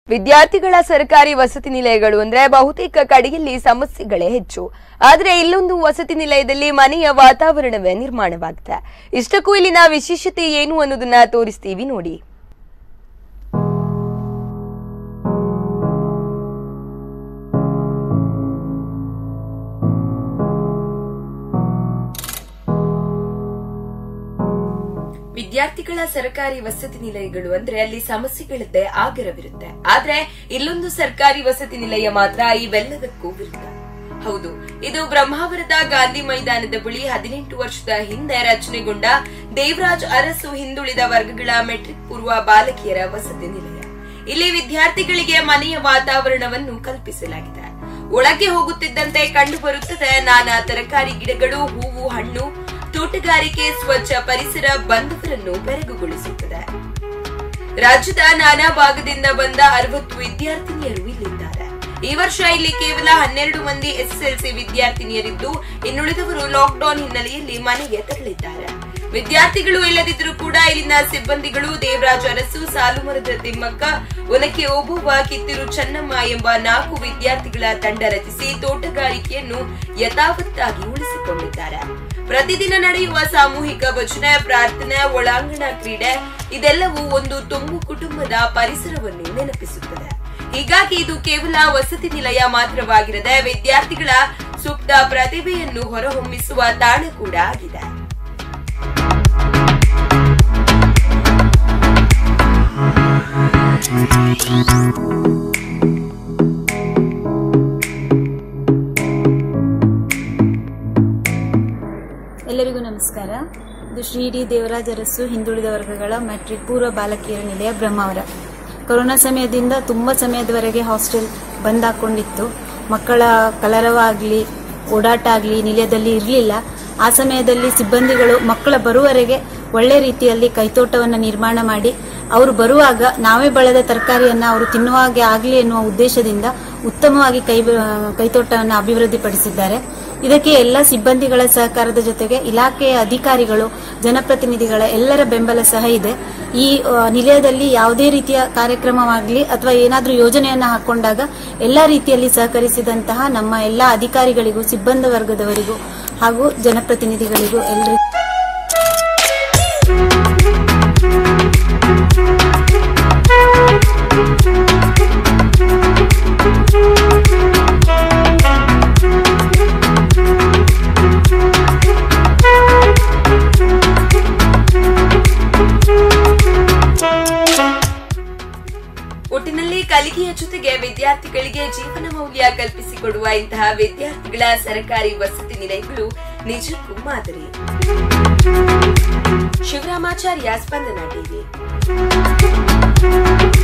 ವಿದ್ಯಾರ್ಥಿಗಳ ಸರ್ಕಾರಿ ವಸತಿ ನಿಲಯಗಳು ಅಂದ್ರೆ ಬಹುತೇಕ ಕಡೆಯಲ್ಲಿ ಸಮಸ್ಯೆಗಳೇ ಹೆಚ್ಚು ಆದ್ರೆ ಇಲ್ಲೊಂದು ವಸತಿ ನಿಲಯದಲ್ಲಿ ಮನೆಯ ವಾತಾವರಣವೇ ನಿರ್ಮಾಣವಾಗಿದೆ ಇಷ್ಟಕ್ಕೂ ಇಲ್ಲಿನ ವಿಶೇಷತೆ ಏನು ಅನ್ನೋದನ್ನ ತೋರಿಸ್ತೀವಿ ನೋಡಿ ವಿದ್ಯಾರ್ಥಿಗಳ ಸರ್ಕಾರಿ ವಸತಿ ನಿಲಯಗಳು ಅಂದ್ರೆ ಅಲ್ಲಿ ಸಮಸ್ಯೆಗಳದ್ದೇ ಆಗರವಿರುತ್ತೆ ಆದ್ರೆ ಇಲ್ಲೊಂದು ಸರ್ಕಾರಿ ವಸತಿ ನಿಲಯ ಮಾತ್ರ ಇವೆಲ್ಲದಕ್ಕೂ ವಿರುದ್ಧ ಹೌದು ಇದು ಬ್ರಹ್ಮಾವರದ ಗಾಂಧಿ ಮೈದಾನದ ಬಳಿ ಹದಿನೆಂಟು ವರ್ಷದ ಹಿಂದೆ ರಚನೆಗೊಂಡ ದೇವರಾಜ್ ಅರಸು ಹಿಂದುಳಿದ ವರ್ಗಗಳ ಮೆಟ್ರಿಕ್ ಪೂರ್ವ ಬಾಲಕಿಯರ ವಸತಿ ನಿಲಯ ಇಲ್ಲಿ ವಿದ್ಯಾರ್ಥಿಗಳಿಗೆ ಮನೆಯ ವಾತಾವರಣವನ್ನು ಕಲ್ಪಿಸಲಾಗಿದೆ ಒಳಗೆ ಹೋಗುತ್ತಿದ್ದಂತೆ ಕಂಡು ಬರುತ್ತದೆ ನಾನಾ ತರಕಾರಿ ಗಿಡಗಳು ಹೂವು ಹಣ್ಣು ತೋಟಗಾರಿಕೆ ಸ್ವಚ್ಛ ಪರಿಸರ ಬಂಧುಗಳನ್ನು ಬೆರಗುಗೊಳಿಸುತ್ತದೆ ರಾಜ್ಯದ ನಾನಾ ಭಾಗದಿಂದ ಬಂದ ಅರವತ್ತು ವಿದ್ಯಾರ್ಥಿನಿಯರು ಇಲ್ಲಿದ್ದಾರೆ ಈ ವರ್ಷ ಇಲ್ಲಿ ಕೇವಲ ಹನ್ನೆರಡು ಮಂದಿ ಎಸ್ಎಸ್ಎಲ್ಸಿ ವಿದ್ಯಾರ್ಥಿನಿಯರಿದ್ದು ಇನ್ನುಳಿದವರು ಲಾಕ್ಡೌನ್ ಹಿನ್ನೆಲೆಯಲ್ಲಿ ಮನೆಗೆ ತೆರಳಿದ್ದಾರೆ ವಿದ್ಯಾರ್ಥಿಗಳು ಇಲ್ಲದಿದ್ದರೂ ಕೂಡ ಇಲ್ಲಿನ ಸಿಬ್ಬಂದಿಗಳು ದೇವರಾಜ ಅರಸು ಸಾಲುಮರದ ತಿಮ್ಮಕ್ಕ ಒನಕೆ ಓಬವ್ವ ಕಿತ್ತೂರು ಚೆನ್ನಮ್ಮ ಎಂಬ ನಾಲ್ಕು ವಿದ್ಯಾರ್ಥಿಗಳ ತಂಡ ರಚಿಸಿ ತೋಟಗಾರಿಕೆಯನ್ನು ಯಥಾವತ್ತಾಗಿ ಉಳಿಸಿಕೊಂಡಿದ್ದಾರೆ ಪ್ರತಿದಿನ ನಡೆಯುವ ಸಾಮೂಹಿಕ ಭಜನೆ ಪ್ರಾರ್ಥನೆ ಒಳಾಂಗಣ ಕ್ರೀಡೆ ಇದೆಲ್ಲವೂ ಒಂದು ತುಂಬು ಕುಟುಂಬದ ಪರಿಸರವನ್ನು ನೆನಪಿಸುತ್ತದೆ ಹೀಗಾಗಿ ಇದು ಕೇವಲ ವಸತಿ ನಿಲಯ ಮಾತ್ರವಾಗಿರದೆ ವಿದ್ಯಾರ್ಥಿಗಳ ಸೂಕ್ತ ಪ್ರತಿಭೆಯನ್ನು ಹೊರಹೊಮ್ಮಿಸುವ ತಾಣ ಕೂಡ ಆಗಿದೆ ಎಲ್ಲರಿಗೂ ನಮಸ್ಕಾರ ಇದು ಶ್ರೀ ಡಿ ದೇವರಾಜ ಅರಸು ಹಿಂದುಳಿದ ವರ್ಗಗಳ ಮೆಟ್ರಿಕ್ ಪೂರ್ವ ಬಾಲಕಿಯರ ನಿಲಯ ಬ್ರಹ್ಮಾವರ ಕೊರೋನಾ ಸಮಯದಿಂದ ತುಂಬ ಸಮಯದವರೆಗೆ ಹಾಸ್ಟೆಲ್ ಬಂದ್ ಹಾಕೊಂಡಿತ್ತು ಮಕ್ಕಳ ಕಲರವ ಆಗಲಿ ಓಡಾಟ ಆಗಲಿ ನಿಲಯದಲ್ಲಿ ಇರಲಿಲ್ಲ ಆ ಸಮಯದಲ್ಲಿ ಸಿಬ್ಬಂದಿಗಳು ಮಕ್ಕಳ ಬರುವವರೆಗೆ ಒಳ್ಳೆ ರೀತಿಯಲ್ಲಿ ಕೈತೋಟವನ್ನು ನಿರ್ಮಾಣ ಮಾಡಿ ಅವರು ಬರುವಾಗ ನಾವೇ ಬೆಳೆದ ತರಕಾರಿಯನ್ನ ಅವರು ತಿನ್ನುವ ಹಾಗೆ ಆಗಲಿ ಎನ್ನುವ ಉದ್ದೇಶದಿಂದ ಉತ್ತಮವಾಗಿ ಕೈ ಕೈತೋಟವನ್ನು ಅಭಿವೃದ್ಧಿಪಡಿಸಿದ್ದಾರೆ ಇದಕ್ಕೆ ಎಲ್ಲ ಸಿಬ್ಬಂದಿಗಳ ಸಹಕಾರದ ಜೊತೆಗೆ ಇಲಾಖೆಯ ಅಧಿಕಾರಿಗಳು ಜನಪ್ರತಿನಿಧಿಗಳ ಎಲ್ಲರ ಬೆಂಬಲ ಸಹ ಇದೆ ಈ ಆ, ನಿಲಯದಲ್ಲಿ ಯಾವುದೇ ರೀತಿಯ ಕಾರ್ಯಕ್ರಮವಾಗಲಿ ಅಥವಾ ಏನಾದರೂ ಯೋಜನೆಯನ್ನ ಹಾಕೊಂಡಾಗ ಎಲ್ಲ ರೀತಿಯಲ್ಲಿ ಸಹಕರಿಸಿದಂತಹ ನಮ್ಮ ಎಲ್ಲ ಅಧಿಕಾರಿಗಳಿಗೂ ಸಿಬ್ಬಂದಿ ವರ್ಗದವರಿಗೂ ಹಾಗೂ ಜನಪ್ರತಿನಿಧಿಗಳಿಗೂ ಎಲ್ಲರಿಗೂ ಒಟ್ಟಿನಲ್ಲಿ ಕಲಿಕೆಯ ಜೊತೆಗೆ ವಿದ್ಯಾರ್ಥಿಗಳಿಗೆ ಜೀವನ ಮೌಲ್ಯ ಕಲ್ಪಿಸಿಕೊಡುವ ಇಂತಹ ವಿದ್ಯಾರ್ಥಿಗಳ ಸರ್ಕಾರಿ ವಸತಿ ನಿಲಯಗಳು ನಿಜಕ್ಕೂ ಮಾದರಿ ಶಿವರಾಮಾಚಾರ್ಯ ಸ್ಪಂದನ ಟಿವಿ